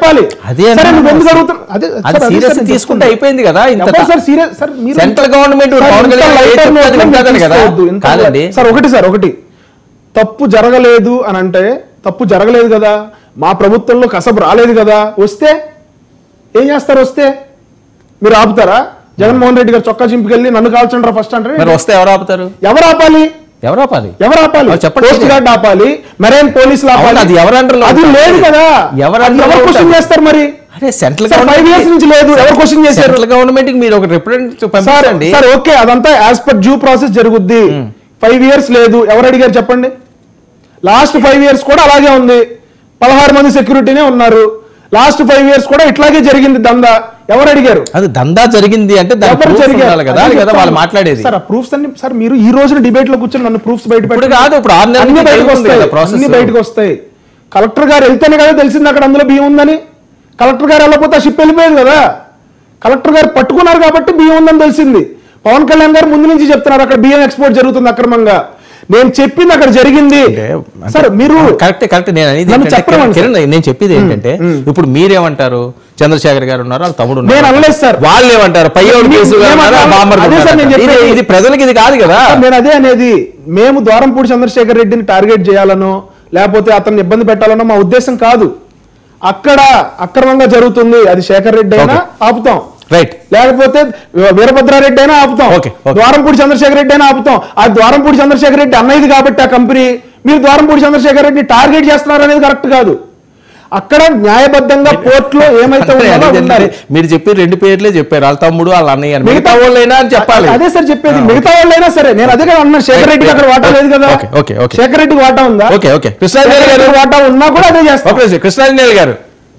చెప్పాలి అదే సరే అన్నా. నువ్వు ఎందుకు అడుగుతున్నావు? అదే అది సార్, అదే సీరియస్ సార్ నేను తీసుకుంటే చెప్తున్నా. అయిపోయింది కదా ఇంత ఎవరు సార్ సీరియస్ సార్ మీరు సెంట్రల్ గవర్నమెంట్ సార్, పవన్ ఇంత కళ్యాణ్ గారు లైటర్ ఏం చెప్తే అది నోట్లో వింటాదని కదా తీసుకోవద్దు. ఇంత కాదండి సార్ ఒకటి సార్ ఒకటి తప్పు జరగలేదు అని అంటే తప్పు జరగలేదు కదా మా ప్రభుత్వంలో కసబు రాలేదు కదా వస్తే ఏం చేస్తారు వస్తే మీరు ఆపుతారా జగన్మోహన్ రెడ్డి గారు చొక్కా చింపుకెళ్ళి నన్ను కాల్చండి ఫస్ట్ మరి అంటే వస్తే ఎవరు ఆపుతారు ఎవరు ఆపాలి ఎవరు ఆపాలి ఎవరు ఆపాలి అది చెప్పండి. కోస్ట్ గార్డ్ ఆపాలి మెరైన్ పోలీసులు ఆపాలి అవును, అది ఎవరి under లో అది ఉంటుంది? లేదు కదా ఎవరి అది under లో ఎవరు క్వశ్చన్ ఉంటుంది? చేస్తారు మరి అరే సెంట్రల్ సార్ ఫైవ్ ఇయర్స్ నుంచి లేదు ఎవరు క్వశ్చన్ చేశారు సెంట్రల్ గవర్నమెంట్ కి మీరు ఒక రిప్రజెంటేటివ్ సార్ పంపించండి సార్ ఓకే అదంతా యాజ్ పర్ డ్యూ ప్రాసెస్ జరుగుద్ది ఫైవ్ ఇయర్స్ లేదు ఎవరు అడిగారు చెప్పండి లాస్ట్ ఫైవ్ ఇయర్స్ కూడా అలాగే ఉంది పదహారు మంది సెక్యూరిటీనే ఉన్నారు లాస్ట్ ఫైవ్ ఇయర్స్ కూడా ఇట్లాగే జరిగింది దందా ఎవరు అడిగారు అది దందా జరిగింది అంటే దాని ఎవరు proofs జరిగారు ఉండాలి కదా అదే అది కదా వాళ్ళు చెప్తాను. మాట్లాడేది సార్ ఆ ప్రూఫ్స్ అన్ని సార్ మీరు ఈ రోజున డిబేట్ లో కూర్చొని నన్ను ప్రూఫ్స్ బయట ఇప్పుడు పెట్టండి. కాదు ఇప్పుడు ఆరు నెలల అన్ని నుంచి బయటకు జరుగుతుంది వస్తాయి కదా process. అన్ని బయటకు వస్తాయి కలెక్టర్ గారు వెళ్తేనే కదా తెలిసింది అక్కడ అందులో బియ్యం ఉందని కలెక్టర్ గారు వెళ్ళకపోతే ఆ షిప్ వెళ్ళిపోయేది కదా కలెక్టర్ గారు పట్టుకున్నారు కాబట్టి బియ్యం ఉందని తెలిసింది పవన్ కళ్యాణ్ గారు ముందు నుంచి చెప్తున్నారు అక్కడ బియ్యం ఎక్స్పోర్ట్ జరుగుతుంది అక్రమంగా నేను చెప్పింది అక్కడ జరిగింది సార్ మీరు కరెక్ట్ కరెక్ట్ నేను అనేది నన్ను ఏంటంటే, చెప్పనివ్వండి కిరణ్, నేను చెప్పేది ఏంటంటే ఇప్పుడు మీరేమంటారు చంద్రశేఖర్ గారు ఉన్నారు వాళ్ళ తమ్ముడు ఉన్నారు. నేను అనలేదు సార్. వాళ్ళు ఏమంటారు పయ్యోడు మీ- కేసు మేము ఉన్నారు, అట్లా- బామ్మర్ది అదే సార్ నేను ఉన్నారు. ఇది- చెప్పేది. ఇది ప్రజలకు ఇది కాదు కదా సార్, నేను అదే అనేది మేము ద్వారంపూడి చంద్రశేఖర్ రెడ్డిని టార్గెట్ చేయాలనో లేకపోతే అతన్ని ఇబ్బంది పెట్టాలనో మా ఉద్దేశం కాదు అక్కడ అక్రమంగా జరుగుతుంది అది శేఖర్ రెడ్డి అయినా Okay. ఆపుతాం రైట్ లేకపోతే వీరభద్రారెడ్డి అయినా ఆపుతాం Okay, okay. ద్వారంపూడి చంద్రశేఖర్ రెడ్డి అయినా ఆపుతాం ఆ ద్వారంపూడి చంద్రశేఖర్ రెడ్డి అన్నది కాబట్టి ఆ కంపెనీ మీరు ద్వారంపూడి చంద్రశేఖర్ రెడ్డిని టార్గెట్ చేస్తున్నారు అనేది కరెక్ట్ కాదు అక్కడ న్యాయబద్ధంగా కోర్టులో ఏమైతే అంటే ఉండాలో అనేది ఉండాలి ఏంటంటే, మీరు చెప్పి రెండు పేర్లే చెప్పారు వాళ్ళ తమ్ముడు వాళ్ళ అన్నయ్య అని. మిగతా మిగతా వాళ్ళైనా అని చెప్పాలి అదే సార్ చెప్పేది మిగతా వాళ్ళైనా సరే నేను అదే కదా అన్నా శేఖర్ రెడ్డికి అక్కడ వాటా లేదు కదా ఓకే, ఓకే, ఓకే. శేఖర్ రెడ్డికి వాటా ఉందా ఓకే ఓకే కృష్ణాజీ శేఖర్ గారు రెడ్డికి వాటా ఉన్నా కూడా అదే చేస్తాం ఒక నిమిషం, కృష్ణాంజనేయులు గారు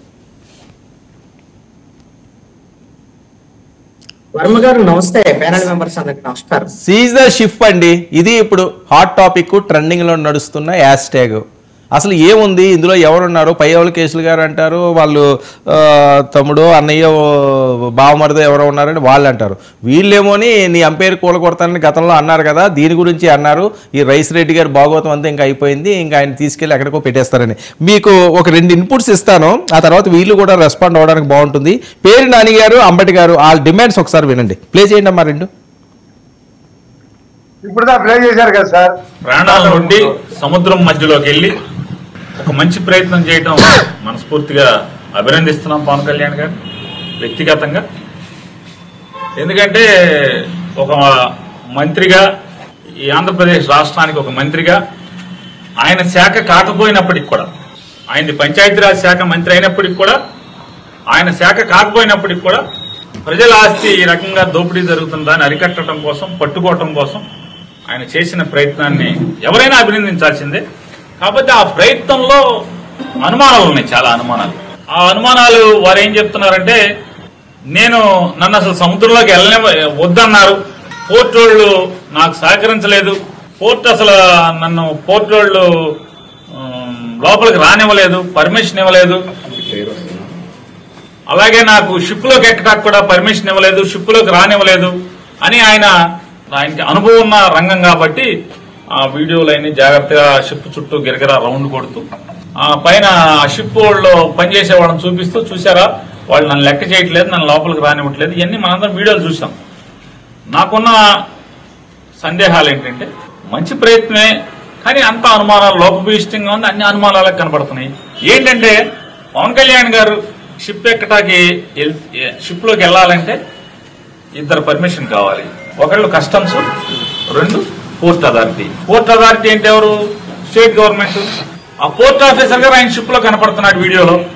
వర్మ గారు నమస్తే ప్యానల్ మెంబర్స్ అందరికి నమస్కారం సీజ్ ద షిప్ అండి ఇది ఇప్పుడు హాట్ టాపిక్ ట్రెండింగ్ లో నడుస్తున్న హ్యాష్ ట్యాగ్ అసలు ఏముంది ఇందులో ఎవరున్నారు పయ్యవల కేసులు గారు అంటారు వాళ్ళు ఆ, తమ్ముడు అన్నయ్య ఓ, బావమరిదో ఎవరో ఉన్నారని వాళ్ళు అంటారు వీళ్ళేమోని నీ అంపైర్ కూల కొడతానని గతంలో అన్నారు కదా దీని గురించి అన్నారు ఈ రైస్ రెడ్డి గారు భాగవతం అంతా ఇంకా అయిపోయింది ఇంకా ఆయన తీసుకెళ్ళి ఎక్కడికో పెట్టేస్తారని మీకు ఒక రెండు ఇన్పుట్స్ ఇస్తాను ఆ తర్వాత వీళ్ళు కూడా రెస్పాండ్ అవ్వడానికి బాగుంటుంది పేరు నాని గారు అంబటి గారు వాళ్ళ డిమాండ్స్ ఒకసారి వినండి ప్లే చేయండి అమ్మా రెండు ఇప్పుడు దా ప్లే చేశారు కదా సార్ ప్రాణాల నుండి సముద్రం మధ్యలోకి వెళ్ళి ఒక మంచి ప్రయత్నం చేయటం మనస్ఫూర్తిగా అభినందిస్తున్నాం పవన్ కళ్యాణ్ గారు వ్యక్తిగతంగా ఎందుకంటే ఒక మంత్రిగా ఈ ఆంధ్రప్రదేశ్ రాష్ట్రానికి ఒక మంత్రిగా ఆయన శాఖ కాకపోయినప్పటికి కూడా ఆయనది పంచాయతీరాజ్ శాఖ మంత్రి అయినప్పటికి కూడా ఆయన శాఖ కాకపోయినప్పటికి కూడా ప్రజల ఆస్తి ఈ రకంగా దోపిడీ జరుగుతుందని అరికట్టడం కోసం పట్టుకోవటం కోసం ఆయన చేసిన ప్రయత్నాన్ని ఎవరైనా అభినందించాల్సిందే కాకపోతే ఆ ప్రయత్నంలో అనుమానాలు ఉన్నాయి చాలా అనుమానాలు ఆ అనుమానాలు వారు ఏం చెప్తున్నారంటే నేను నన్ను అసలు సముద్రంలోకి వెళ్ళనే వద్దన్నారు పోర్ట్ వాళ్ళు నాకు సహకరించలేదు పోర్ట్ అసలు నన్ను పోర్ట్ వాళ్ళు ఉమ్, లోపలికి రానివ్వలేదు పర్మిషన్ ఇవ్వలేదు అలాగే నాకు షిప్ లోకి ఎక్కడానికి కూడా పర్మిషన్ ఇవ్వలేదు షిప్ లోకి రానివ్వలేదు అని ఆయన ఆయనకి అనుభవం ఉన్న రంగం కాబట్టి ఆ వీడియోలన్నీ జాగ్రత్తగా షిప్ చుట్టూ గిరగిరా రౌండ్ కొడుతూ ఆ పైన ఆ షిప్ వాళ్ళు పనిచేసే వాళ్ళని చూపిస్తూ చూసారా వాళ్ళు నన్ను లెక్క చేయట్లేదు నన్ను లోపలికి రానివ్వట్లేదు ఇవన్నీ మనందరం వీడియోలు చూసాం నాకున్న సందేహాలు ఏంటంటే మంచి ప్రయత్నమే కానీ అంత అనుమానాలు లోపభూయిష్టంగా ఉంది అన్ని అనుమానాలకు కనపడుతున్నాయి ఏంటంటే పవన్ కళ్యాణ్ గారు షిప్ ఎక్కటాకి షిప్ లోకి వెళ్ళాలంటే ఇద్దరు పర్మిషన్ కావాలి ఒకళ్ళు కస్టమ్స్ రెండు పోర్ట్ అథారిటీ పోర్ట్ అథారిటీ అంటే ఎవరు స్టేట్ గవర్నమెంట్ ఆ పోర్ట్ ఆఫీసర్ గారు ఆయన షిప్ లో కనపడుతున్నాడు వీడియోలో